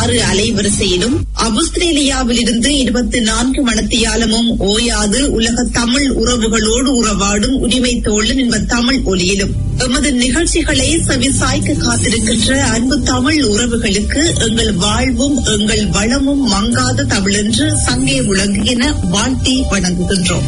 ஆறு அலைவரிசையிலும் ஆஸ்திரேலியாவில் இருந்து இருபத்தி நான்கு மணத்தியாலமும் ஓயாது உலக தமிழ் உறவுகளோடு உறவாடும் உரிமை தோழன் என்ப தமிழ் ஒலியிலும் எமது நிகழ்ச்சிகளை செவிசாய்க்க காத்திருக்கின்ற அன்பு தமிழ் உறவுகளுக்கு எங்கள் வாழ்வும் எங்கள் வளமும் மங்காத தமிழென்று சங்கே விளங்குகின வாழ்த்தி வணங்குகின்றோம்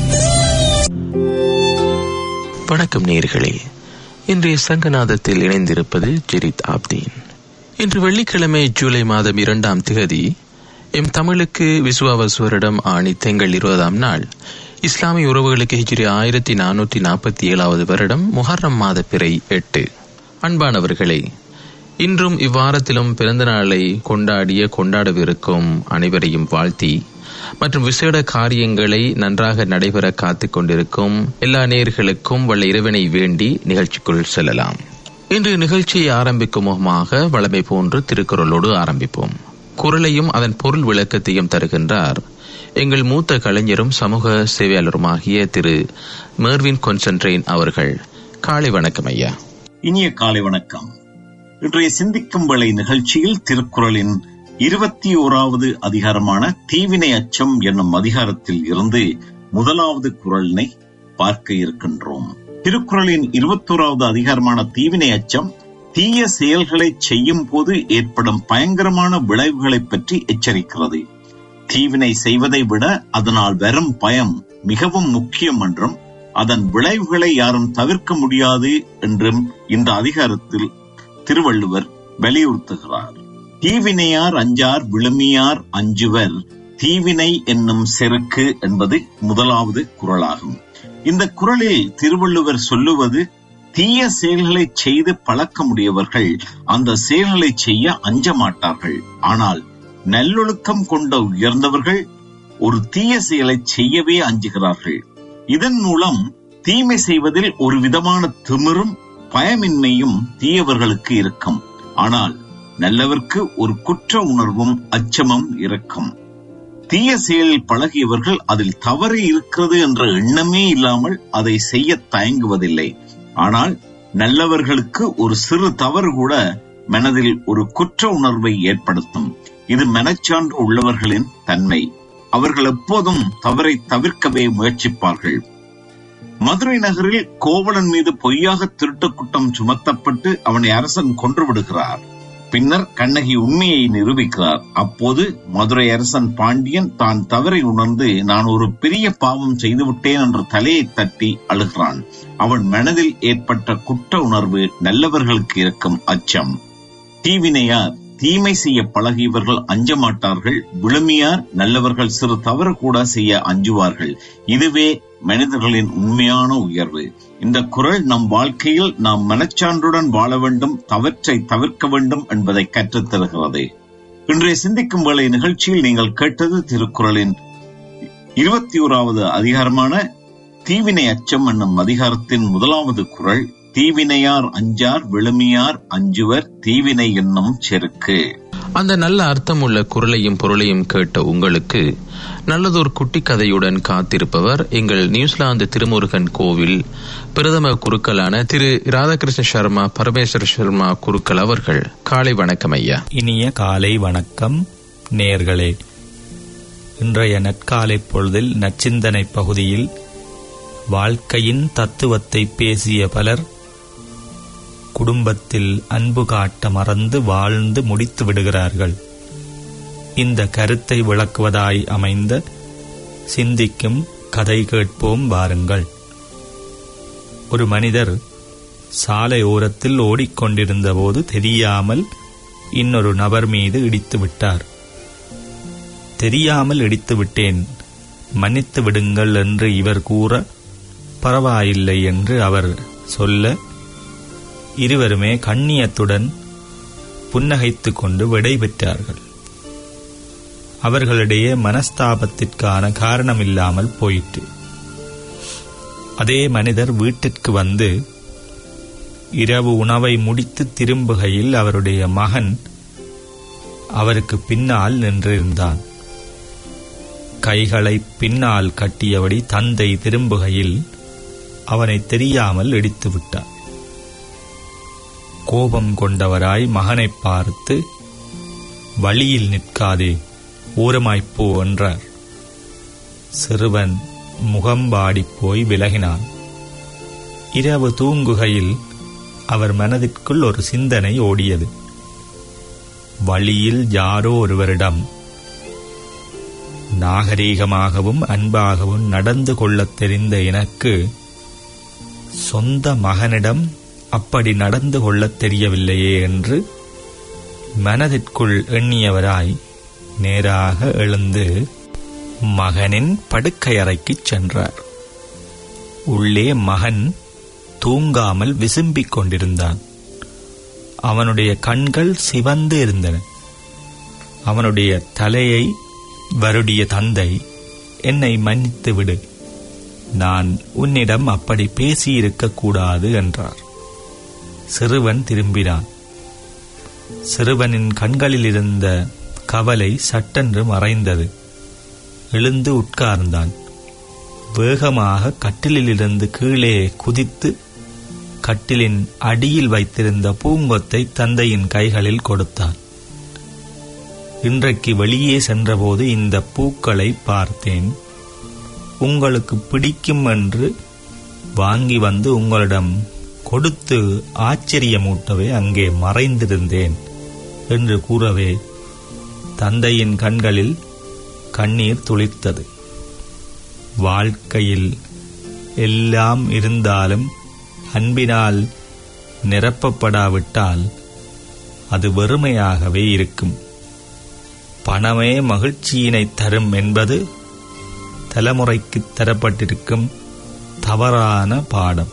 வணக்கம் நேர்களே இன்றைய சங்கநாதத்தில் இணைந்திருப்பது ஜெரித் ஆப்தீன் இன்று வெள்ளிக்கிழமை ஜூலை மாதம் இரண்டாம் திகதி எம் தமிழுக்கு விசுவாவஸ் வருடம் ஆணி திங்கள் இருபதாம் நாள் இஸ்லாமிய உறவுகளுக்கு ஹிஜ்ரி ஆயிரத்தி நானூற்றி நாற்பத்தி ஏழாவது வருடம் முஹர்ரம் மாத பிறை எட்டு அன்பானவர்களே இன்றும் இவ்வாரத்திலும் பிறந்த நாளை கொண்டாடிய கொண்டாடவிருக்கும் அனைவரையும் வாழ்த்தி மற்றும் விசேட காரியங்களை நன்றாக நடைபெற காத்துக் கொண்டிருக்கும் எல்லா நேர்களுக்கும் வல்ல இறைவனை வேண்டி நிகழ்ச்சிக்குள் செல்லலாம் இன்று நிகழ்ச்சியை ஆரம்பிக்கும் முகமாக வளமை போன்று திருக்குறளோடு ஆரம்பிப்போம் குரலையும் அதன் பொருள் விளக்கத்தையும் தருகின்றார் எங்கள் மூத்த கலைஞரும் சமூக சேவையாளருமாகிய திரு மேர்வின் கொன்சன்ட்ரெயின் அவர்கள் காலை வணக்கம் ஐயா இனிய காலை வணக்கம் இன்றைய சிந்திக்கும் வேளை நிகழ்ச்சியில் திருக்குறளின் இருபத்தி ஓராவது அதிகாரமான தீவினை அச்சம் என்னும் அதிகாரத்தில் இருந்து முதலாவது குரலினை பார்க்க இருக்கின்றோம் திருக்குறளின் இருபத்தோராவது அதிகாரமான தீவினை அச்சம் தீய செயல்களை செய்யும் போது ஏற்படும் பயங்கரமான விளைவுகளை பற்றி எச்சரிக்கிறது தீவினை செய்வதை விட அதனால் வரும் பயம் மிகவும் முக்கியம் என்றும் அதன் விளைவுகளை யாரும் தவிர்க்க முடியாது என்றும் இந்த அதிகாரத்தில் திருவள்ளுவர் வலியுறுத்துகிறார் தீவினையார் அஞ்சார் விழுமியார் அஞ்சுவர் தீவினை என்னும் செருக்கு என்பது முதலாவது குரலாகும் இந்த குரலில் திருவள்ளுவர் சொல்லுவது தீய செயல்களை செய்து பழக்கமுடையவர்கள் அந்த செயல்களை செய்ய அஞ்ச மாட்டார்கள் ஆனால் நல்லொழுக்கம் கொண்ட உயர்ந்தவர்கள் ஒரு தீய செயலை செய்யவே அஞ்சுகிறார்கள் இதன் மூலம் தீமை செய்வதில் ஒரு விதமான திமிரும் பயமின்மையும் தீயவர்களுக்கு இருக்கும் ஆனால் நல்லவர்க்கு ஒரு குற்ற உணர்வும் அச்சமும் இருக்கும் தீய செயலில் பழகியவர்கள் அதில் தவறு இருக்கிறது என்ற எண்ணமே இல்லாமல் அதை செய்ய தயங்குவதில்லை ஆனால் நல்லவர்களுக்கு ஒரு சிறு தவறு கூட மனதில் ஒரு குற்ற உணர்வை ஏற்படுத்தும் இது மனச்சான்று உள்ளவர்களின் தன்மை அவர்கள் எப்போதும் தவறை தவிர்க்கவே முயற்சிப்பார்கள் மதுரை நகரில் கோவலன் மீது பொய்யாக திருட்டு குற்றம் சுமத்தப்பட்டு அவனை அரசன் கொன்று விடுகிறார் பின்னர் கண்ணகி உண்மையை நிரூபிக்கிறார் அப்போது மதுரை அரசன் பாண்டியன் தான் தவறை உணர்ந்து நான் ஒரு பெரிய பாவம் செய்துவிட்டேன் என்ற தலையை தட்டி அழுகிறான் அவன் மனதில் ஏற்பட்ட குற்ற உணர்வு நல்லவர்களுக்கு இருக்கும் அச்சம் தீவினையார் தீமை செய்ய பழகியவர்கள் அஞ்ச மாட்டார்கள் விழுமியார் நல்லவர்கள் சிறு தவறு கூட செய்ய அஞ்சுவார்கள் இதுவே மனிதர்களின் உண்மையான உயர்வு இந்த குரல் நம் வாழ்க்கையில் நாம் மனச்சான்றுடன் வாழ வேண்டும் தவற்றை தவிர்க்க வேண்டும் என்பதை கற்றுத் தருகிறது இன்றைய சிந்திக்கும் வேலை நிகழ்ச்சியில் நீங்கள் கேட்டது திருக்குறளின் இருபத்தி ஓராவது அதிகாரமான தீவினை அச்சம் என்னும் அதிகாரத்தின் முதலாவது குரல் தீவினையார் அஞ்சார் விழுமியார் அஞ்சுவர் தீவினை என்னும் செருக்கு அந்த நல்ல அர்த்தமுள்ள குரலையும் பொருளையும் கேட்ட உங்களுக்கு நல்லதொரு குட்டி கதையுடன் காத்திருப்பவர் எங்கள் நியூசிலாந்து திருமுருகன் கோவில் பிரதம குருக்களான திரு ராதாகிருஷ்ண சர்மா பரமேஸ்வர சர்மா குருக்கள் அவர்கள் காலை வணக்கம் ஐயா இனிய காலை வணக்கம் நேர்களே இன்றைய நற்காலை பொழுதில் நச்சிந்தனை பகுதியில் வாழ்க்கையின் தத்துவத்தை பேசிய பலர் குடும்பத்தில் அன்பு காட்ட மறந்து வாழ்ந்து முடித்து விடுகிறார்கள் இந்த கருத்தை விளக்குவதாய் அமைந்த சிந்திக்கும் கதை கேட்போம் வாருங்கள் ஒரு மனிதர் சாலை ஓரத்தில் ஓடிக்கொண்டிருந்தபோது தெரியாமல் இன்னொரு நபர் மீது இடித்து விட்டார் தெரியாமல் இடித்து விட்டேன் மன்னித்து விடுங்கள் என்று இவர் கூற பரவாயில்லை என்று அவர் சொல்ல இருவருமே கண்ணியத்துடன் புன்னகைத்துக் கொண்டு விடைபெற்றார்கள் அவர்களிடையே மனஸ்தாபத்திற்கான காரணமில்லாமல் போயிற்று அதே மனிதர் வீட்டிற்கு வந்து இரவு உணவை முடித்து திரும்புகையில் அவருடைய மகன் அவருக்கு பின்னால் நின்றிருந்தான் கைகளை பின்னால் கட்டியபடி தந்தை திரும்புகையில் அவனை தெரியாமல் இடித்து விட்டார் கோபம் கொண்டவராய் மகனை பார்த்து வழியில் நிற்காதே ஓரமாய்ப்போ என்றார் சிறுவன் முகம்பாடிப் போய் விலகினான் இரவு தூங்குகையில் அவர் மனதிற்குள் ஒரு சிந்தனை ஓடியது வழியில் யாரோ ஒருவரிடம் நாகரீகமாகவும் அன்பாகவும் நடந்து கொள்ளத் தெரிந்த எனக்கு சொந்த மகனிடம் அப்படி நடந்து கொள்ளத் தெரியவில்லையே என்று மனதிற்குள் எண்ணியவராய் நேராக எழுந்து மகனின் படுக்கையறைக்குச் சென்றார் உள்ளே மகன் தூங்காமல் விசும்பிக் கொண்டிருந்தான் அவனுடைய கண்கள் சிவந்து இருந்தன அவனுடைய தலையை வருடிய தந்தை என்னை மன்னித்து விடு நான் உன்னிடம் அப்படி பேசியிருக்க கூடாது என்றார் சிறுவன் திரும்பினான் சிறுவனின் கண்களில் இருந்த கவலை சட்டென்று மறைந்தது எழுந்து உட்கார்ந்தான் வேகமாக கட்டிலிலிருந்து கீழே குதித்து கட்டிலின் அடியில் வைத்திருந்த பூங்கொத்தை தந்தையின் கைகளில் கொடுத்தான் இன்றைக்கு வெளியே சென்றபோது இந்த பூக்களை பார்த்தேன் உங்களுக்கு பிடிக்கும் என்று வாங்கி வந்து உங்களிடம் கொடுத்து ஆச்சரியமூட்டவே அங்கே மறைந்திருந்தேன் என்று கூறவே தந்தையின் கண்களில் கண்ணீர் துளிர்த்தது வாழ்க்கையில் எல்லாம் இருந்தாலும் அன்பினால் நிரப்பப்படாவிட்டால் அது வெறுமையாகவே இருக்கும் பணமே மகிழ்ச்சியினை தரும் என்பது தலைமுறைக்கு தரப்பட்டிருக்கும் தவறான பாடம்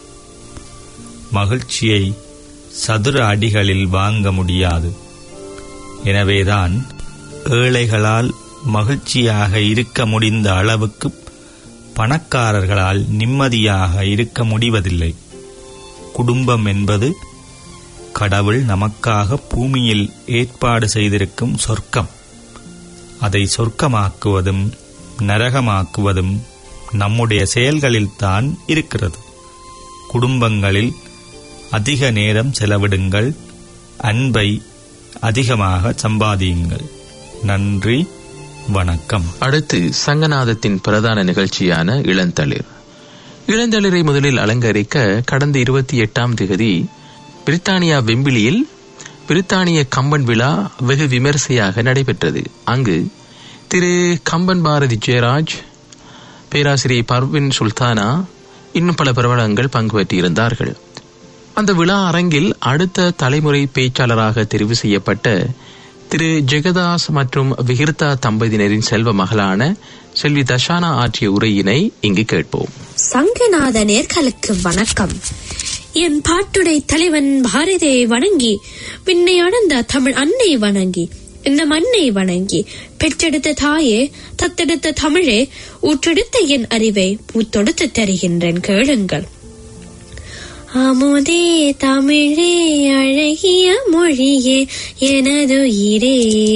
மகிழ்ச்சியை சதுர அடிகளில் வாங்க முடியாது எனவேதான் ஏழைகளால் மகிழ்ச்சியாக இருக்க முடிந்த அளவுக்கு பணக்காரர்களால் நிம்மதியாக இருக்க முடிவதில்லை குடும்பம் என்பது கடவுள் நமக்காக பூமியில் ஏற்பாடு செய்திருக்கும் சொர்க்கம் அதை சொர்க்கமாக்குவதும் நரகமாக்குவதும் நம்முடைய செயல்களில்தான் இருக்கிறது குடும்பங்களில் அதிக நேரம் செலவிடுங்கள் அன்பை அதிகமாக சம்பாதியுங்கள் நன்றி வணக்கம் அடுத்து சங்கநாதத்தின் பிரதான நிகழ்ச்சியான இளந்தளிர் இளந்தளிரை முதலில் அலங்கரிக்க கடந்த இருபத்தி எட்டாம் தேதி பிரித்தானியா வெம்பிலியில் பிரித்தானிய கம்பன் விழா வெகு விமரிசையாக நடைபெற்றது அங்கு திரு கம்பன் பாரதி ஜெயராஜ் பேராசிரியர் பர்வின் சுல்தானா இன்னும் பல பிரபலங்கள் பங்கு பெற்றிருந்தார்கள் அந்த விழா அரங்கில் அடுத்த தலைமுறை பேச்சாளராக தெரிவு செய்யப்பட்ட திரு ஜெகதாஸ் மற்றும் விகிர்தா தம்பதியினரின் செல்வ மகளான செல்வி தஷானா ஆற்றிய உரையினை இங்கு கேட்போம் சங்கநாத நேர்களுக்கு வணக்கம் என் பாட்டுடை தலைவன் பாரதியை வணங்கி விண்ணை அடர்ந்த தமிழ் அன்னை வணங்கி இந்த மண்ணை வணங்கி பெற்றெடுத்த தாயே தத்தெடுத்த தமிழே ஊற்றெடுத்த என் அறிவை பூத்தொடுத்து தருகின்றேன் கேளுங்கள் அமுதே தமிழே அழகிய மொழியே எனதுயிரே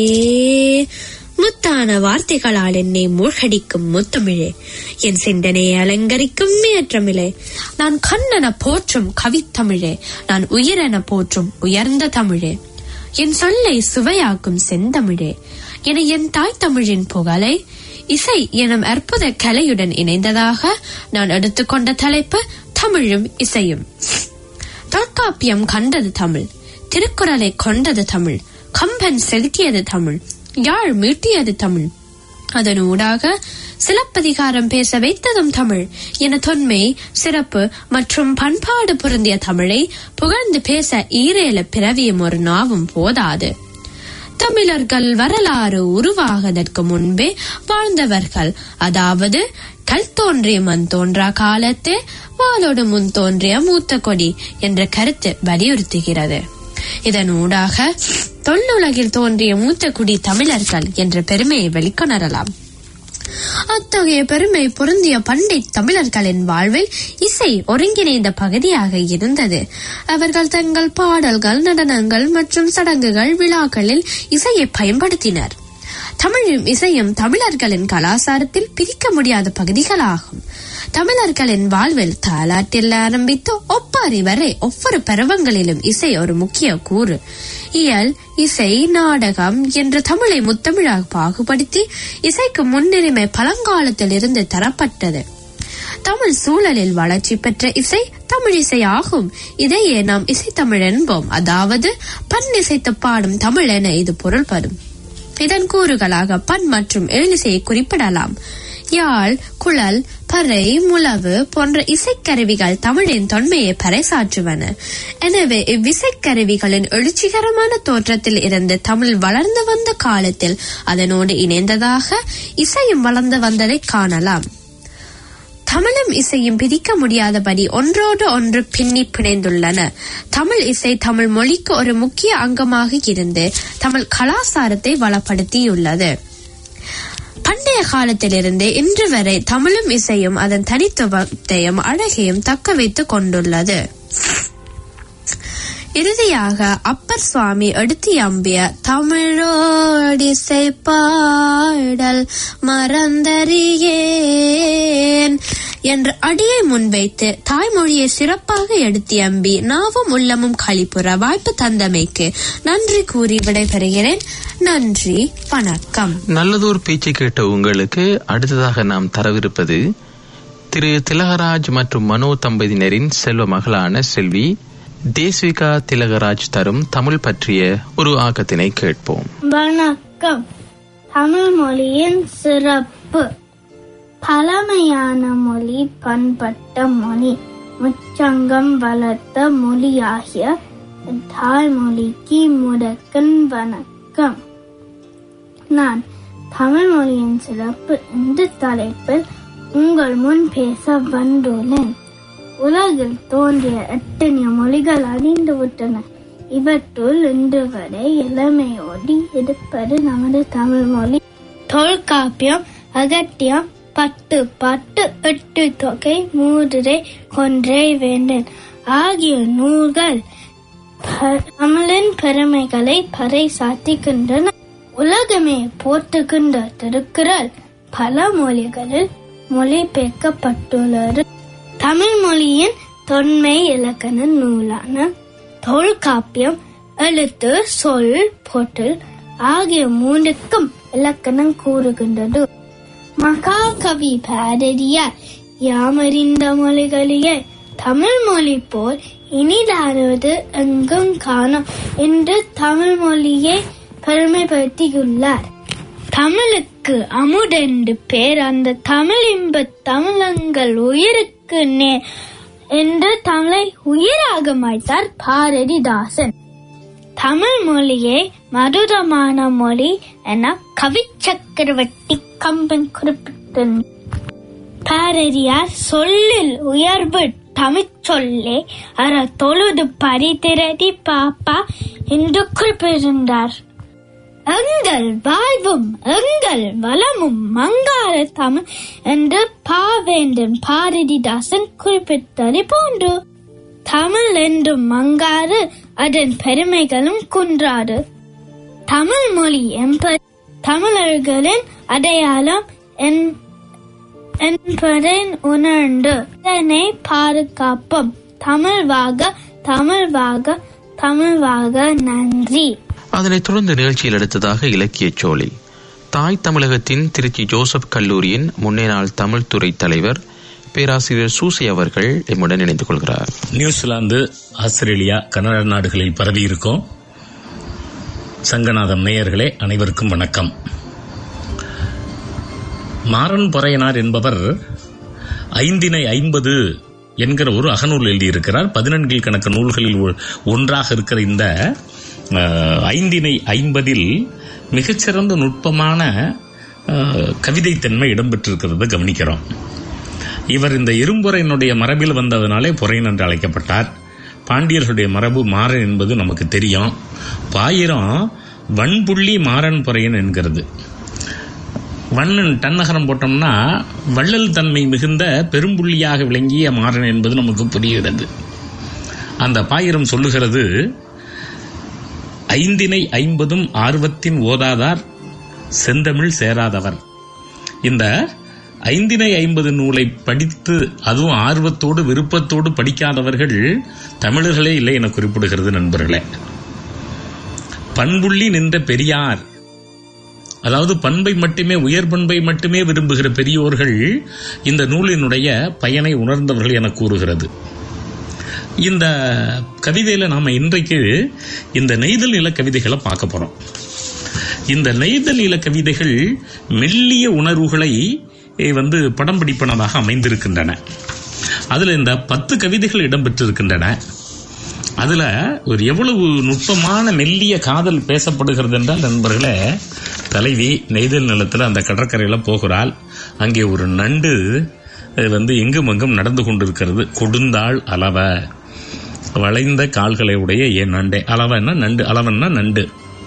முத்தான வார்த்தைகளால் என்னை மூழ்கடிக்கும் முத்தமிழே என் சிந்தனையை அலங்கரிக்கும் ஏற்றமிழே நான் கண்ணென போற்றும் கவித்தமிழே நான் உயிரென போற்றும் உயர்ந்த தமிழே என் சொல்லை சுவையாக்கும் செந்தமிழே என என் தாய் தமிழின் புகழை இசை எனும் அற்புத கலையுடன் இணைந்ததாக நான் எடுத்துக்கொண்ட தலைப்பு தமிழும் இசையும் தொல்காப்பியம் கண்டது தமிழ் திருக்குறளை கொண்டது தமிழ் கம்பன் செலுத்தியது தமிழ் யாழ் மீட்டியது தமிழ் அதன் ஊடாக சிலப்பதிகாரம் பேச வைத்ததும் தமிழ் என தொன்மை சிறப்பு மற்றும் பண்பாடு பொருந்திய தமிழை புகழ்ந்து பேச ஈரேல பிறவியும் ஒரு நாவும் போதாது தமிழர்கள் வரலாறு உருவாகதற்கு முன்பே வாழ்ந்தவர்கள் அதாவது கல் தோன்றிய மண் தோன்றா காலத்தே வாளோடு முன் தோன்றிய மூத்த கொடி என்ற கருத்து வலியுறுத்துகிறது இதன் ஊடாக தொல்லுலகில் தோன்றிய மூத்த குடி தமிழர்கள் என்ற பெருமையை வெளிக்கொணரலாம் அத்தகைய பெருமை பொருந்திய பண்டை தமிழர்களின் வாழ்வில் இசை ஒருங்கிணைந்த பகுதியாக இருந்தது அவர்கள் தங்கள் பாடல்கள் நடனங்கள் மற்றும் சடங்குகள் விழாக்களில் இசையை பயன்படுத்தினர் தமிழும் இசையும் தமிழர்களின் கலாச்சாரத்தில் பிரிக்க முடியாத பகுதிகளாகும் தமிழர்களின் வாழ்வில் தாலாட்டில் ஆரம்பித்து ஒப்பாரி வரை ஒவ்வொரு பருவங்களிலும் இசை ஒரு முக்கிய கூறு இயல் இசை நாடகம் என்ற தமிழை முத்தமிழாக பாகுபடுத்தி இசைக்கு முன்னுரிமை பழங்காலத்தில் இருந்து தரப்பட்டது தமிழ் சூழலில் வளர்ச்சி பெற்ற இசை தமிழ் இசை ஆகும் இதையே நாம் இசைத்தமிழ் என்போம் அதாவது பண் இசைத்து பாடும் தமிழ் என இது பொருள்படும் இதன் கூறுகளாக பண் மற்றும் எழுதிசையை குறிப்பிடலாம் யாழ் குழல் பறை முழவு போன்ற இசைக்கருவிகள் தமிழின் தொன்மையை பறைசாற்றுவன எனவே இவ்விசைக்கருவிகளின் எழுச்சிகரமான தோற்றத்தில் இருந்து தமிழ் வளர்ந்து வந்த காலத்தில் அதனோடு இணைந்ததாக இசையும் வளர்ந்து வந்ததை காணலாம் தமிழும் இசையும் பிரிக்க முடியாதபடி ஒன்றோடு ஒன்று பின்னி பிணைந்துள்ளன தமிழ் இசை தமிழ் மொழிக்கு ஒரு முக்கிய அங்கமாக இருந்து தமிழ் கலாச்சாரத்தை வளப்படுத்தியுள்ளது பண்டைய காலத்திலிருந்து இன்று வரை தமிழும் இசையும் அதன் தனித்துவத்தையும் அழகையும் தக்க வைத்துக் கொண்டுள்ளது இறுதியாக அப்பர் சுவாமி எடுத்து அம்பிய தமிழோடிசை பாடல் மறந்தறியேன் என்ற அடியை முன்வைத்து தாய்மொழியை சிறப்பாக எடுத்து அம்பி நாவும் உள்ளமும் களிப்புற வாய்ப்பு தந்தமைக்கு நன்றி கூறி விடைபெறுகிறேன் நன்றி வணக்கம் நல்லதோர் பேச்சை கேட்ட உங்களுக்கு அடுத்ததாக நாம் தரவிருப்பது திரு திலகராஜ் மற்றும் மனோ தம்பதியினரின் செல்வ மகளான செல்வி தேசிகா திலகராஜ் தரும் தமிழ் பற்றிய ஒரு ஆக்கத்தினை கேட்போம் வணக்கம் தமிழ் மொழியின் சிறப்பு பழமையான மொழி பண்பட்ட மொழி முச்சங்கம் வளர்த்த மொழியாகிய தாய்மொழிக்கு முடக்கன் வணக்கம் நான் தமிழ் மொழியின் சிறப்பு இந்த தலைப்பில் உங்கள் முன் பேச வந்துள்ளேன் உலகில் தோன்றிய எத்தனைய மொழிகள் அழிந்து விட்டன இவற்றுள் இன்று வரை இளமையோடி இருப்பது நமது தமிழ் மொழி தொல்காப்பியம் அகத்தியம் பத்து பத்து எட்டு தொகை மூதுரை கொன்றை வேந்தன் ஆகிய நூல்கள் ப- தமிழின் பெருமைகளை பறைசாற்றுகின்றன உலகமே போற்றுகின்ற திருக்குறள் பல மொழிகளில் மொழிபெயர்க்கப்பட்டுள்ளது தமிழ் மொழியின் தொன்மை இலக்கண நூலான தொல்காப்பியம் எழுத்து சொல் பொருள் ஆகிய மூன்றுக்கும் இலக்கணம் கூறுகின்றது மகாகவி பாரதியார் யாமறிந்த மொழிகளிலே தமிழ் மொழி போல் இனிதானது எங்கும் காணோம் என்று தமிழ் மொழியை பெருமைப்படுத்தியுள்ளார் தமிழுக்கு அமுதென்று பேர் அந்த தமிழ் இன்ப தமிழங்கள் உயிருக்கு நேர் என்று தமிழை உயிராக மாய்த்தார் பாரதிதாசன் தமிழ் மொழியை மதுரமான மொழி என கவி சக்கரவர்த்தி கம்பன் குறிப்பிட்டார் பாரதியார் சொல்லில் உயர்வு தமிழ் சொல்லே அற தொழுது பரிதிரடி பாப்பா என்று குறிப்பிட்டிருந்தார் எங்கள் வாழ்வும் எங்கள் வளமும் மங்கார தமிழ் என்று பாவேந்தன் பாரதிதாசன் குறிப்பிட்டதை போன்று தமிழ் என்றும் மங்காறு அதன் பெருமைகளும் குன்றாது தமிழ் மொழி என்பது தமிழர்களின் அடையாளம் என்- என்பதை உணர்ந்து இதனை பாதுகாப்போம் தமிழ்வாக தமிழ்வாக தமிழ்வாக நன்றி அதனைத் தொடர்ந்து நிகழ்ச்சியில் அடுத்ததாக இலக்கியச் சோலை தாய் தமிழகத்தின் திருச்சி ஜோசப் கல்லூரியின் முன்னே நாள் தமிழ் துறை தலைவர் பேராசிரியர் சூசி அவர்கள் எம்முடன் இணைந்து கொள்கிறார் நியூசிலாந்து ஆஸ்திரேலியா கனடா நாடுகளில் பரவி இருக்கும் சங்கநாதம் நேயர்களே அனைவருக்கும் வணக்கம் மாறன் பொறையனார் என்பவர் ஐந்தினை ஐம்பது என்கிற ஒரு அகநூல் எழுதியிருக்கிறார் பதினெண்கில் கணக்கு நூல்களில் ஒ- ஒன்றாக இருக்கிற இந்த அஹ், ஐந்தினை ஐம்பதில் மிகச்சிறந்த நுட்பமான அஹ், கவிதைத்தன்மை இடம்பெற்றிருக்கிறது கவனிக்கிறோம் இவர் இந்த இரும்புறையினுடைய மரபில் வந்ததனாலே பொறையன் என்று அழைக்கப்பட்டார் பாண்டியர்களுடைய மரபு மாறன் என்பது நமக்கு தெரியும் பாயிரம் வன்புள்ளி மாறன் பொறையன் என்கிறது வண்ணன் தன்னகரம் போட்டோம்னா வள்ளல் தன்மை மிகுந்த பெரும்புள்ளியாக விளங்கிய மாறன் என்பது நமக்கு புரிகிறது அந்த பாயிரம் சொல்லுகிறது ஐந்தினை ஐம்பதும் ஆர்வத்தின் ஓதாதார் செந்தமிழ் சேராதவர் இந்த ஐந்தினை ஐம்பது நூலை படித்து அதுவும் ஆர்வத்தோடு விருப்பத்தோடு படிக்காதவர்கள் தமிழர்களே இல்லை என குறிப்பிடுகிறது நண்பர்களே பண்புள்ளி நின்ற பெரியார் அதாவது பண்பை மட்டுமே உயர் பண்பை மட்டுமே விரும்புகிற பெரியோர்கள் இந்த நூலினுடைய பயனை உணர்ந்தவர்கள் என கூறுகிறது இந்த கவிதையில நாம இன்றைக்கு இந்த நெய்தல் நில கவிதைகளை பார்க்க போறோம் இந்த நெய்தல் நில கவிதைகள் மெல்லிய உணர்வுகளை வந்து படம் பிடிப்பனதாக அமைந்திருக்கின்றன அதுல இந்த பத்து கவிதைகள் இடம்பெற்றிருக்கின்றன அதுல ஒரு எவ்வளவு நுட்பமான மெல்லிய காதல் பேசப்படுகிறது என்றால் நண்பர்களே தலைவி நெய்தல் நிலத்துல அந்த கடற்கரையில போகிறாள் அங்கே ஒரு நண்டு வந்து எங்கும் அங்கும் நடந்து கொண்டிருக்கிறது கொடுந்தாள் அளவ வளைந்த கால்களை உடைய என் நண்டே அளவன்னா நண்டு அளவன்னா நண்டு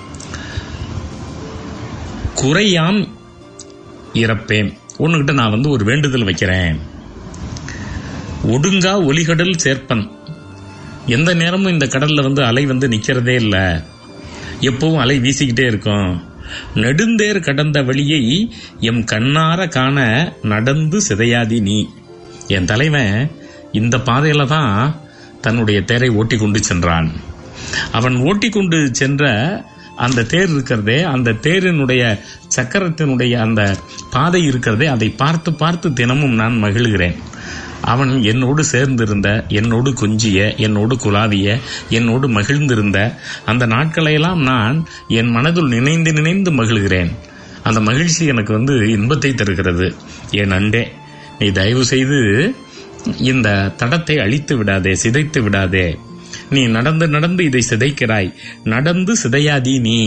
குறையாம் இறப்பேன் உன்னுகிட்ட நான் வந்து ஒரு வேண்டுதல் வைக்கிறேன் ஒடுங்கா ஒலிகடல் சேர்ப்பன் எந்த நேரமும் இந்த கடல்ல வந்து அலை வந்து நிக்கிறதே இல்லை எப்பவும் அலை வீசிக்கிட்டே இருக்கும் நெடுந்தேர் கடந்த வழியை எம் கண்ணார காண நடந்து சிதையாதி நீ என் தலைவன் இந்த பாதையில தான் தன்னுடைய தேரை ஓட்டி கொண்டு சென்றான் அவன் ஓட்டி கொண்டு சென்ற அந்த தேர் இருக்கிறதே அந்த தேரினுடைய சக்கரத்தினுடைய அந்த பாதை இருக்கிறதே அதை பார்த்து பார்த்து தினமும் நான் மகிழ்கிறேன் அவன் என்னோடு சேர்ந்திருந்த என்னோடு கொஞ்சிய என்னோடு குலாவிய என்னோடு மகிழ்ந்திருந்த அந்த நாட்களையெல்லாம் நான் என் மனதுள் நினைந்து நினைந்து மகிழ்கிறேன் அந்த மகிழ்ச்சி எனக்கு வந்து இன்பத்தை தருகிறது என் அண்டே நீ தயவு செய்து இந்த தடத்தை அழித்து விடாதே சிதைத்து விடாதே நீ நடந்து நடந்து இதை சிதைக்கிறாய் நடந்து சிதையாதி நீ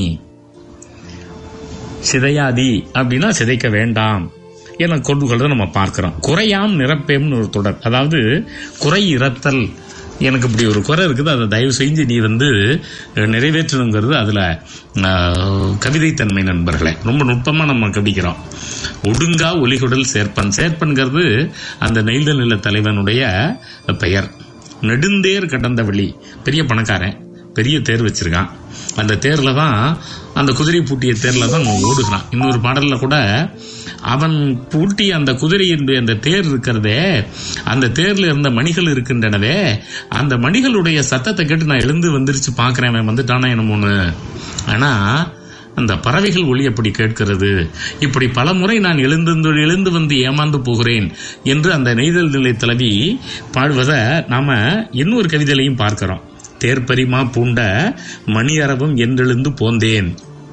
சிதையாதி அப்படின்னா சிதைக்க வேண்டாம் என கொள்கைகளை நம்ம பார்க்கிறோம் குறையாம் நிரப்பேம்னு ஒரு தொடர் அதாவது குறை இறத்தல் எனக்கு இப்படி ஒரு குறை இருக்குது அதை தயவு செஞ்சு நீ வந்து நிறைவேற்றணுங்கிறது அதுல கவிதைத்தன்மை நண்பர்களே ரொம்ப நுட்பமா நம்ம கவிக்கிறோம் ஒடுங்கா ஒலிகுடல் சேர்ப்பன் சேர்ப்பன்கிறது அந்த நெய்தல் நில தலைவனுடைய பெயர் நெடுந்தேர் கடந்த வழி பெரிய பணக்காரன் பெரிய தேர் வச்சிருக்கான் அந்த தேர்ல தான் அந்த குதிரை பூட்டிய தேர்ல தான் அவன் ஓடுகிறான் இன்னொரு பாடல்ல கூட அவன் பூட்டிய அந்த குதிரையினுடைய அந்த தேர் இருக்கிறதே அந்த தேர்ல இருந்த மணிகள் இருக்கின்றனவே அந்த மணிகளுடைய சத்தத்தை கேட்டு நான் எழுந்து வந்துருச்சு பாக்குறேன் அவன் வந்துட்டானா என்னமோன்னு ஆனா அந்த பறவைகள் ஒளி அப்படி கேட்கிறது இப்படி பல முறை நான் எழுந்து எழுந்து வந்து ஏமாந்து போகிறேன் என்று அந்த நெய்தல் நிலை தலைவி பாடுவதை நாம இன்னொரு கவிதையிலையும் பார்க்கிறோம் தேர்பரிமா பூண்ட மணி அரவம் என்றெழுந்து போந்தேன்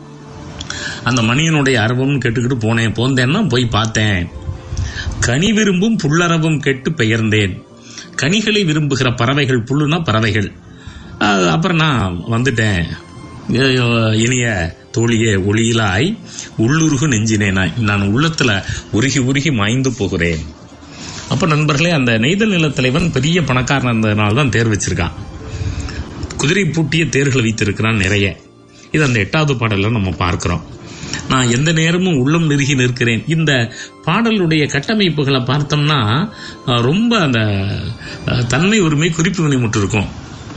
அந்த மணியனுடைய அரவம் கேட்டுக்கிட்டு போனேன் போந்தேன்னா போய் பார்த்தேன் கனி விரும்பும் புல்லறவும் கேட்டு பெயர்ந்தேன் கனிகளை விரும்புகிற பறவைகள் புல்லுனா பறவைகள் அப்புறம் நான் வந்துட்டேன் இனிய தோழியே ஒளியிலாய் உள்ளுருகு நெஞ்சினேனாய் நான் உள்ளத்துல உருகி உருகி மாய்ந்து போகிறேன் அப்ப நண்பர்களே அந்த நெய்தல் நில தலைவன் பெரிய பணக்காரன் இருந்ததுனால தான் தேர் வச்சிருக்கான் குதிரை பூட்டிய தேர்களை வைத்திருக்கிறான் நிறைய இது அந்த எட்டாவது பாடல்ல நம்ம பார்க்கிறோம் நான் எந்த நேரமும் உள்ளம் நெருகி நிற்கிறேன் இந்த பாடலுடைய கட்டமைப்புகளை பார்த்தோம்னா ரொம்ப அந்த தன்மை ஒருமை குறிப்பு வினைமுற்று இருக்கும்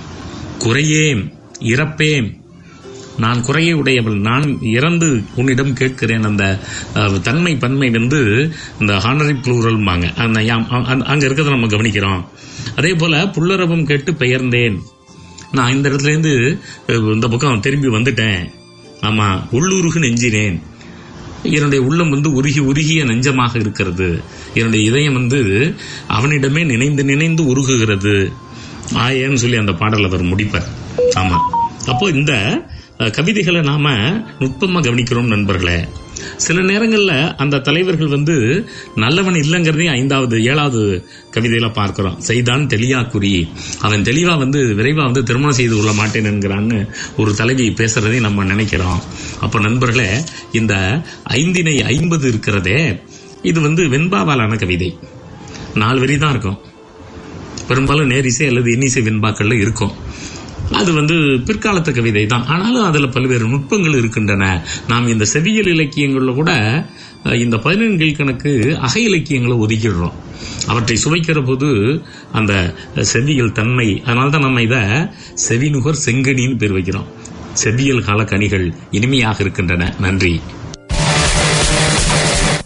குறையேன் இறப்பேன் நான் குறைய உடையவள் நான் இறந்து உன்னிடம் கேட்கிறேன் அந்த தன்மை பன்மை வந்து இந்த ஹானரி ப்ளூரல்பாங்க அந்த அங்க இருக்கிறத நம்ம கவனிக்கிறோம் அதே போல புல்லரவம் கேட்டு பெயர்ந்தேன் நான் இந்த இடத்துல இருந்து இந்த பக்கம் திரும்பி வந்துட்டேன் ஆமா உள்ளுருகு நெஞ்சினேன் என்னுடைய உள்ளம் வந்து உருகி உருகிய நெஞ்சமாக இருக்கிறது என்னுடைய இதயம் வந்து அவனிடமே நினைந்து நினைந்து உருகுகிறது ஆயேன்னு சொல்லி அந்த பாடல் அவர் முடிப்பார் ஆமா அப்போ இந்த கவிதைகளை நாம நுட்பமா கவனிக்கிறோம் நண்பர்களே சில நேரங்கள்ல அந்த தலைவர்கள் வந்து நல்லவன் இல்லைங்கிறதையும் ஐந்தாவது ஏழாவது கவிதையில பார்க்கிறோம் செய்தான் தெளியா குறி அவன் தெளிவா வந்து விரைவா வந்து திருமணம் செய்து கொள்ள மாட்டேன் என்கிறான்னு ஒரு தலைவி பேசுறதையும் நம்ம நினைக்கிறோம் அப்ப நண்பர்களே இந்த ஐந்தினை ஐம்பது இருக்கிறதே இது வந்து வெண்பாவாலான கவிதை நாலு வரி தான் இருக்கும் பெரும்பாலும் நேரிசை அல்லது இன்னிசை வெண்பாக்கள்ல இருக்கும் அது வந்து பிற்காலத்து கவிதை தான் ஆனாலும் அதுல பல்வேறு நுட்பங்கள் இருக்கின்றன நாம் இந்த செவியல் இலக்கியங்கள்ல கூட இந்த பதினெண்கள் கணக்கு அக இலக்கியங்களை ஒதுக்கிடுறோம் அவற்றை சுவைக்கிற போது அந்த செவியல் தன்மை அதனால்தான் நம்ம இத செவிநுகர் செங்கனின்னு பேர் வைக்கிறோம் செவியல் கால கனிகள் இனிமையாக இருக்கின்றன நன்றி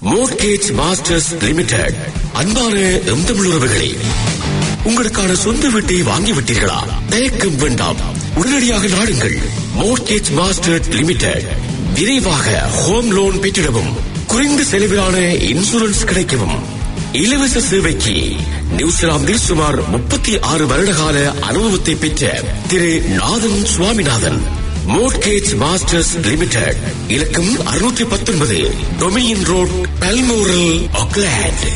மோர்கேஜ் மாஸ்டர்ஸ் லிமிடெட் அன்பான எம் தமிழ் உறவுகளே உங்களுக்கான சொந்த வீட்டை வாங்கிவிட்டீர்களா தயக்கம் வேண்டாம் உடனடியாக நாடுங்கள் மோர்கேஜ் மாஸ்டர் லிமிடெட் விரைவாக ஹோம் லோன் பெற்றிடவும் குறைந்த செலவிலான இன்சூரன்ஸ் கிடைக்கவும் இலவச சேவைக்கு நியூசிலாந்தில் சுமார் முப்பத்தி ஆறு வருடகால அனுபவத்தை பெற்ற Thiru Nathan Swaminathan mortgage masters limited இலக்கம் அறுநூற்றி பத்தொன்பது Dominion Road Balmoral Auckland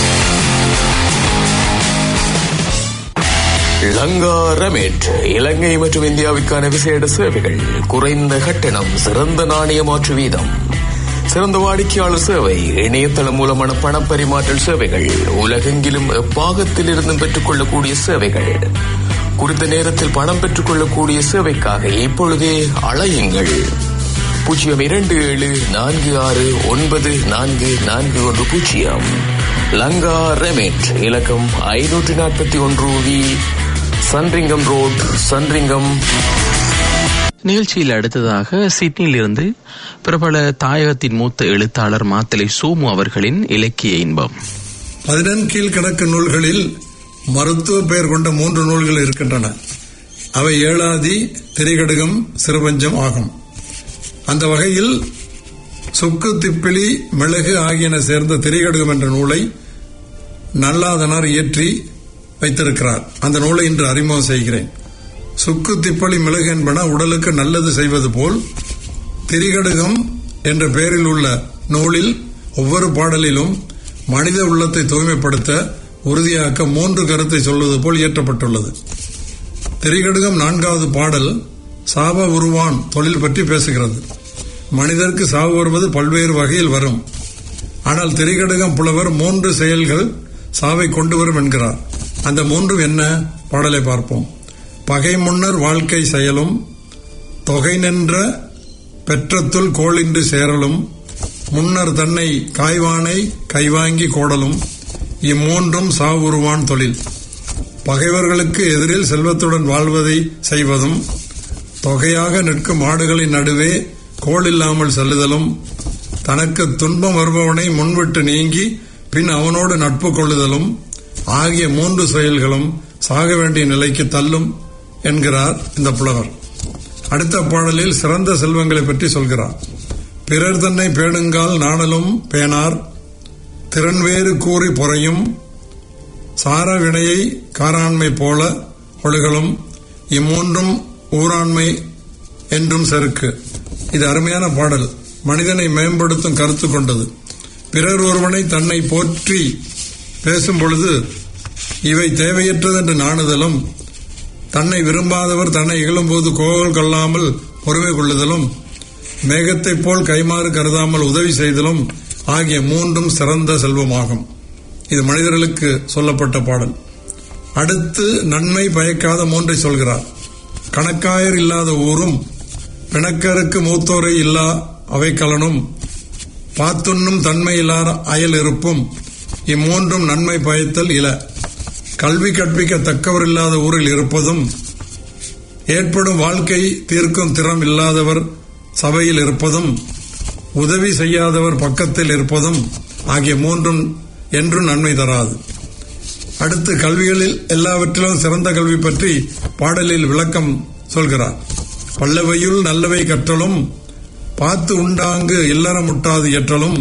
Lanka remit Ilangai மற்றும் இந்தியாவுக்கான விசேட சேவைகள் குறைந்த கட்டணம் சிறந்த நாணய மாற்று வீதம் சிறந்த வாடிக்கையாளர் சேவை இணையதளம் மூலமான பண பரிமாற்றல் சேவைகள் உலகெங்கிலும் எப்பாகத்தில் இருந்தும் பெற்றுக் கொள்ளக்கூடிய சேவைகள் குறித்த நேரத்தில் பணம் பெற்றுக் கொள்ளக்கூடிய சேவைக்காக இப்பொழுதே அழையுங்கள் பூஜ்ஜியம் இரண்டு ஏழு நான்கு ஆறு ஒன்பது நான்கு நான்கு ஒன்று பூஜ்ஜியம் லங்கா ரெமிட் இலக்கம் ஐநூற்றி நாற்பத்தி ஒன்று வி சன்ரிங்கம் ரோட் சன்ரிங்கம் நிகழ்ச்சியில் அடுத்ததாக சிட்னியில் இருந்து பிரபல தாயகத்தின் மூத்த எழுத்தாளர் மாத்தலை சோமு அவர்களின் இலக்கிய இன்பம் பதினெண் கீழ்கணக்கு நூல்களில் மருத்துவ பெயர் கொண்ட மூன்று நூல்கள் இருக்கின்றன அவை ஏழாதி திரைகடுகம் சிறுபஞ்சம் ஆகும் அந்த வகையில் சுக்கு திப்பிலி மிளகு ஆகியன சேர்ந்த திரைகடுகம் என்ற நூலை நல்லாதனார் இயற்றி வைத்திருக்கிறார் அந்த நூலை இன்று அறிமுகம் செய்கிறேன் சுக்கு திப்பளி மிளகு என்பன உடலுக்கு நல்லது செய்வது போல் திரிகடுகம் என்ற பெயரில் உள்ள நூலில் ஒவ்வொரு பாடலிலும் மனித உள்ளத்தை தூய்மைப்படுத்த உறுதியாக்க மூன்று கருத்தை சொல்வது போல் இயற்றப்பட்டுள்ளது திரிகடுகம் நான்காவது பாடல் சாப உருவான் தொழில் பற்றி பேசுகிறது மனிதருக்கு சாவு வருவது பல்வேறு வகையில் வரும் ஆனால் திரிகடுகம் புலவர் மூன்று செயல்கள் சாவை கொண்டு வரும் என்கிறார் அந்த மூன்றும் என்ன பாடலை பார்ப்போம் பகை முன்னர் வாழ்க்கை செயலும் தொகை நின்ற பெற்றத்துள் கோளின்று சேரலும் முன்னர் தன்னை காய்வானை கைவாங்கி கோடலும் இம்மூன்றும் சாவுருவான் தொழில் பகைவர்களுக்கு எதிரில் செல்வத்துடன் வாழ்வதை செய்வதும் தொகையாக நிற்கும் ஆடுகளின் நடுவே கோள் இல்லாமல் செல்லுதலும் தனக்கு துன்பம் வருபவனை முன்விட்டு நீங்கி பின் அவனோடு நட்பு கொள்ளுதலும் ஆகிய மூன்று செயல்களும் சாக வேண்டிய நிலைக்கு தள்ளும் என்கிறார் இந்த புலவர் அடுத்த பாடலில் சிறந்த செல்வங்களை பற்றி சொல்கிறார் பிறர் தன்னை பேணுங்கால் நாணலும் பேனார் திறன்வேறு கூறி பொறையும் சார வினையை காராண்மை போல ஒழுகலும் இம்மூன்றும் ஊராண்மை என்றும் செருக்கு இது அருமையான பாடல் மனிதனை மேம்படுத்தும் கருத்து கொண்டது பிறர் ஒருவனை தன்னை போற்றி பேசும் பொழுது இவை தேவையற்றது என்று நாணுதலும் தன்னை விரும்பாதவர் தன்னை இகழும்போது கோவல் கொள்ளாமல் பொறுமை கொள்ளுதலும் மேகத்தைப் போல் கைமாறு கருதாமல் உதவி செய்தலும் ஆகிய மூன்றும் சிறந்த செல்வமாகும் இது மனிதர்களுக்கு சொல்லப்பட்ட பாடல் அடுத்து நன்மை பயக்காத மூன்றை சொல்கிறார் கணக்காயர் இல்லாத ஊரும் பிணக்கருக்கு மூத்தோரை இல்லா அவைக்கலனும் பாத்துண்ணும் தன்மை இல்லாத அயல் இருப்பும் இம்மூன்றும் நன்மை பயத்தல் இல கல்வி கற்பிக்க தக்கவர் இல்லாத ஊரில் இருப்பதும் ஏற்படும் வாழ்க்கை தீர்க்கும் திறம் இல்லாதவர் சபையில் இருப்பதும் உதவி செய்யாதவர் பக்கத்தில் இருப்பதும் ஆகிய மூன்றும் என்றும் நன்மை தராது அடுத்து கல்விகளில் எல்லாவற்றிலும் சிறந்த கல்வி பற்றி பாடலில் விளக்கம் சொல்கிறார் பல்லவையுள் நல்லவை கற்றலும் பார்த்து உண்டாங்கு இல்லற முட்டாது இயற்றலும்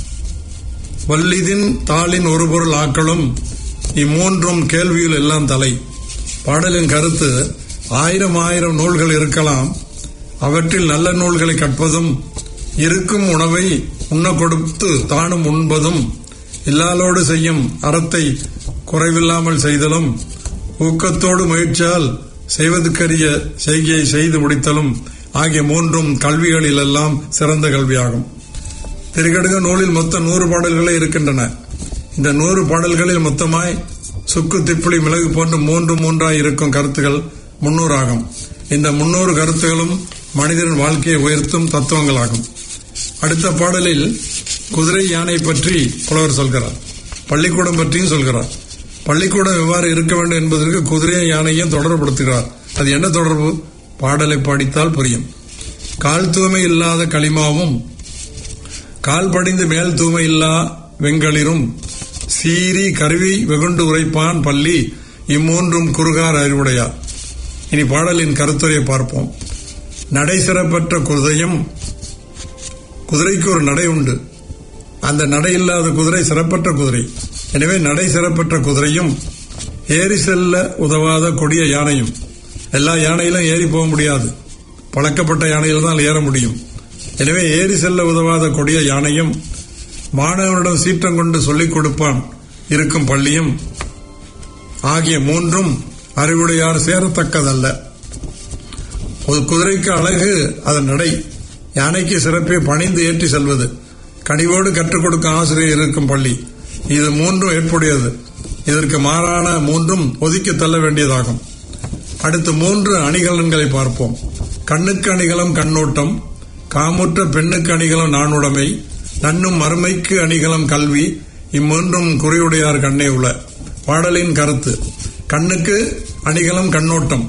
வல்லிதின் தாளின் ஒரு பொருள் ஆக்களும் இம்மூன்றும் கேள்வியில் எல்லாம் தலை பாடலின் கருத்து ஆயிரம் ஆயிரம் நூல்கள் இருக்கலாம் அவற்றில் நல்ல நூல்களை கற்பதும் இருக்கும் உணவை உண்ண கொடுத்து தானும் உண்பதும் இல்லாலோடு செய்யும் அறத்தை குறைவில்லாமல் செய்தலும் ஊக்கத்தோடு முயற்சியால் செய்வதற்கரிய செய்கையை செய்து முடித்தலும் ஆகிய மூன்றும் கல்விகளிலெல்லாம் சிறந்த கல்வியாகும் திருக்கடுக நூலில் மொத்தம் நூறு பாடல்களே இருக்கின்றன இந்த நூறு பாடல்களில் மொத்தமாய் சுக்கு திப்புளி மிளகு போன்று மூன்று மூன்றாய் இருக்கும் கருத்துகள் முன்னூறாகும் இந்த முன்னூறு கருத்துகளும் மனிதனின் வாழ்க்கையை உயர்த்தும் தத்துவங்களாகும் அடுத்த பாடலில் குதிரை யானை பற்றி புலவர் சொல்கிறார் பள்ளிக்கூடம் பற்றியும் சொல்கிறார் பள்ளிக்கூடம் எவ்வாறு இருக்க வேண்டும் என்பதற்கு குதிரையும் யானையும் தொடர்புபடுத்துகிறார் அது என்ன தொடர்பு பாடலை படித்தால் புரியும் கால் தூய்மை இல்லாத களிமாவும் கால் படிந்து மேல் தூமை இல்லா வெங்களிரும் சீரி கருவி வெகுண்டு உரைப்பான் பள்ளி இம்மூன்றும் குறுகார் அறிவுடையார் இனி பாடலின் கருத்துரையை பார்ப்போம் நடை சிறப்பற்ற குதிரையும் குதிரைக்கு ஒரு நடை உண்டு அந்த நடை இல்லாத குதிரை சிறப்பற்ற குதிரை எனவே நடை சிறப்பற்ற குதிரையும் ஏறி செல்ல உதவாத கொடிய யானையும் எல்லா யானையிலும் ஏறி போக முடியாது பழக்கப்பட்ட யானையில் தான் ஏற முடியும் எனவே ஏறி செல்ல உதவாத கொடிய யானையும் மாணவனிடம் சீற்றம் கொண்டு சொல்லிக் கொடுப்பான் இருக்கும் பள்ளியும் ஆகிய மூன்றும் அறிவுடையார் சேரத்தக்கதல்ல ஒரு குதிரைக்கு அழகு அதன் நடை யானைக்கு சிறப்பை பணிந்து ஏற்றி செல்வது கனிவோடு கற்றுக் கொடுக்கும் ஆசிரியர் இருக்கும் பள்ளி இது மூன்றும் ஏற்புடையது இதற்கு மாறான மூன்றும் ஒதுக்கி தள்ள வேண்டியதாகும் அடுத்து மூன்று அணிகலன்களை பார்ப்போம் கண்ணுக்கு அணிகலம் கண்ணோட்டம் காமுற்ற பெண்ணுக்கு அணிகலம் நாணுடைமை நன்னும் மறுமைக்கு அணிகலம் கல்வி இம்மூன்றும் குறியுடையார் கண்ணே உள்ள பாடலின் கருத்து கண்ணுக்கு அணிகலம் கண்ணோட்டம்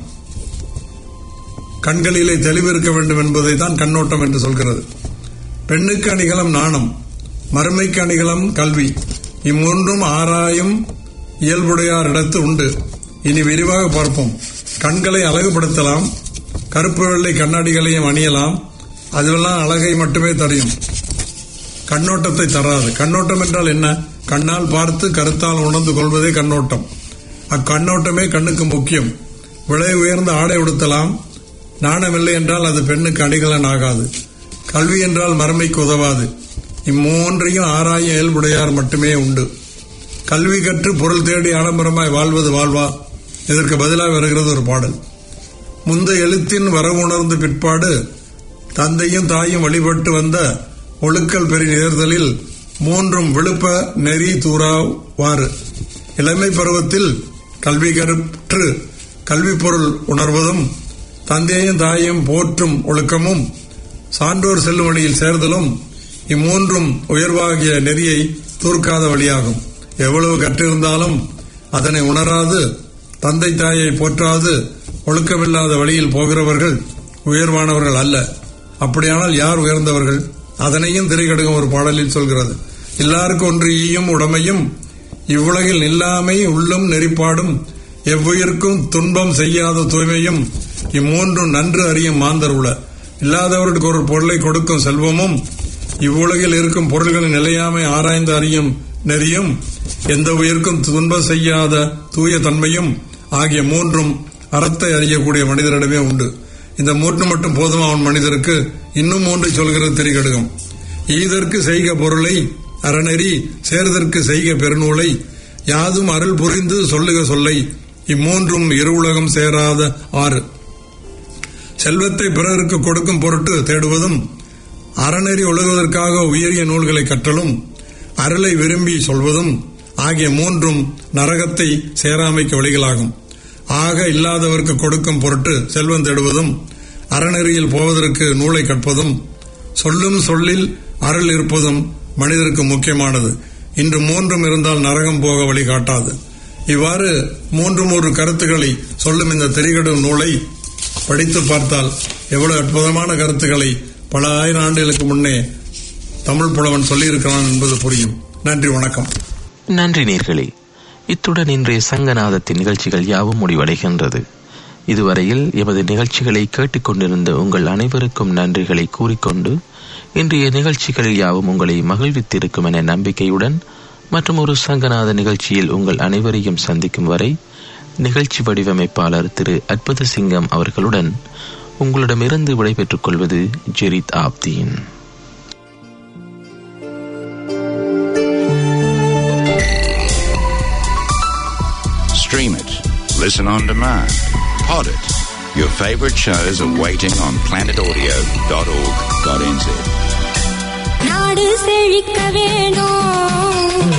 கண்களிலே தெளிவு இருக்க வேண்டும் என்பதை தான் கண்ணோட்டம் என்று சொல்கிறது பெண்ணுக்கு அணிகலம் நாணம் மறுமைக்கு அணிகலம் கல்வி இம்மூன்றும் ஆராயும் இயல்புடையார் இடத்து உண்டு இனி விரிவாக பார்ப்போம் கண்களை அழகுபடுத்தலாம் கருப்பு வெள்ளை கண்ணாடிகளையும் அணியலாம் அதுவெல்லாம் அழகை மட்டுமே தரையும் கண்ணோட்டத்தை தராது கண்ணோட்டம் என்றால் என்ன கண்ணால் பார்த்து கருத்தால் உணர்ந்து கொள்வதே கண்ணோட்டம் அக்கண்ணோட்டமே கண்ணுக்கு முக்கியம் விலை உயர்ந்த ஆடை உடுத்தலாம் நாணமில்லை என்றால் அது பெண்ணுக்கு அணிகலன் ஆகாது கல்வி என்றால் மறுமைக்கு உதவாது இம்மூன்றையும் ஆராய இயல்புடையார் மட்டுமே உண்டு கல்வி கற்று பொருள் தேடி ஆடம்பரமாய் வாழ்வது வாழ்வா இதற்கு பதிலாக வருகிறது ஒரு பாடல் முந்த எழுத்தின் வரவுணர்ந்து பிற்பாடு தந்தையும் தாயும் வழிபட்டு வந்த ஒழுக்கல் பெரிய நேர்தலில் மூன்றும் விழுப்ப நெறி தூராவாறு இளமை பருவத்தில் கல்வி கற்று கல்வி பொருள் உணர்வதும் தந்தையும் தாயும் போற்றும் ஒழுக்கமும் சான்றோர் செல்லும் வழியில் சேர்தலும் இம்மூன்றும் உயர்வாகிய நெறியை தூர்க்காத வழியாகும் எவ்வளவு கற்றிருந்தாலும் அதனை உணராது தந்தை தாயை போற்றாது ஒழுக்கமில்லாத வழியில் போகிறவர்கள் உயர்வானவர்கள் அல்ல அப்படியானால் யார் உயர்ந்தவர்கள் அதனையும் திரைக்கடுகும் ஒரு பாடலில் சொல்கிறது எல்லாருக்கும் ஒன்று ஈயும் உடமையும் இவ்வுலகில் நில்லாமை உள்ளும் நெறிப்பாடும் எவ்வுயிர்க்கும் துன்பம் செய்யாத தூய்மையும் இம்மூன்றும் நன்று அறியும் மாந்தர் உள இல்லாதவர்களுக்கு ஒரு பொருளை கொடுக்கும் செல்வமும் இவ்வுலகில் இருக்கும் பொருள்களின் நிலையாமை ஆராய்ந்து அறியும் நெறியும் எந்த உயிர்க்கும் துன்பம் செய்யாத தூய தன்மையும் ஆகிய மூன்றும் அறத்தை அறியக்கூடிய மனிதரிடமே உண்டு இந்த மூன்று மட்டும் போதும் அவன் மனிதருக்கு இன்னும் மூன்றை சொல்கிறது திரிகடுகம் ஈதற்கு செய்க பொருளை அறநெறி சேர்தற்கு செய்க பெருநூலை யாதும் அருள் புரிந்து சொல்லுக சொல்லை இம்மூன்றும் இரு உலகம் சேராத ஆறு செல்வத்தை பிறருக்கு கொடுக்கும் பொருட்டு தேடுவதும் அறநெறி ஒழுகுவதற்காக உயரிய நூல்களை கற்றலும் அருளை விரும்பி சொல்வதும் ஆகிய மூன்றும் நரகத்தை சேராமைக்கு வழிகளாகும் ஆக இல்லாதவருக்கு கொடுக்கும் பொருட்டு செல்வம் தேடுவதும் அறநெறியில் போவதற்கு நூலை கற்பதும் சொல்லும் சொல்லில் அருள் இருப்பதும் மனிதருக்கு முக்கியமானது இன்று மூன்றும் இருந்தால் நரகம் போக வழிகாட்டாது இவ்வாறு மூன்று மூன்று கருத்துக்களை சொல்லும் இந்த திரிகடும் நூலை படித்து பார்த்தால் எவ்வளவு அற்புதமான கருத்துக்களை பல ஆயிரம் ஆண்டுகளுக்கு முன்னே தமிழ் புலவன் சொல்லியிருக்கிறான் என்பது புரியும் நன்றி வணக்கம் நன்றி நேர்களே இத்துடன் இன்றைய சங்கநாதத்தின் நிகழ்ச்சிகள் யாவும் முடிவடைகின்றது இதுவரையில் எமது நிகழ்ச்சிகளை கேட்டுக்கொண்டிருந்த உங்கள் அனைவருக்கும் நன்றிகளை கூறிக்கொண்டு இன்றைய நிகழ்ச்சிகளில் யாவும் உங்களை மகிழ்வித்திருக்கும் என நம்பிக்கையுடன் மற்றும் ஒரு சங்கநாத நிகழ்ச்சியில் உங்கள் அனைவரையும் சந்திக்கும் வரை நிகழ்ச்சி வடிவமைப்பாளர் திரு அற்புத சிங்கம் அவர்களுடன் உங்களிடமிருந்து விடைபெற்றுக் கொள்வது ஜெரித் ஆப்தீன் Stream it, listen on demand, pod it. Your favorite shows are waiting on planetaudio.org.nz. நாடு செழிக்க வேணும்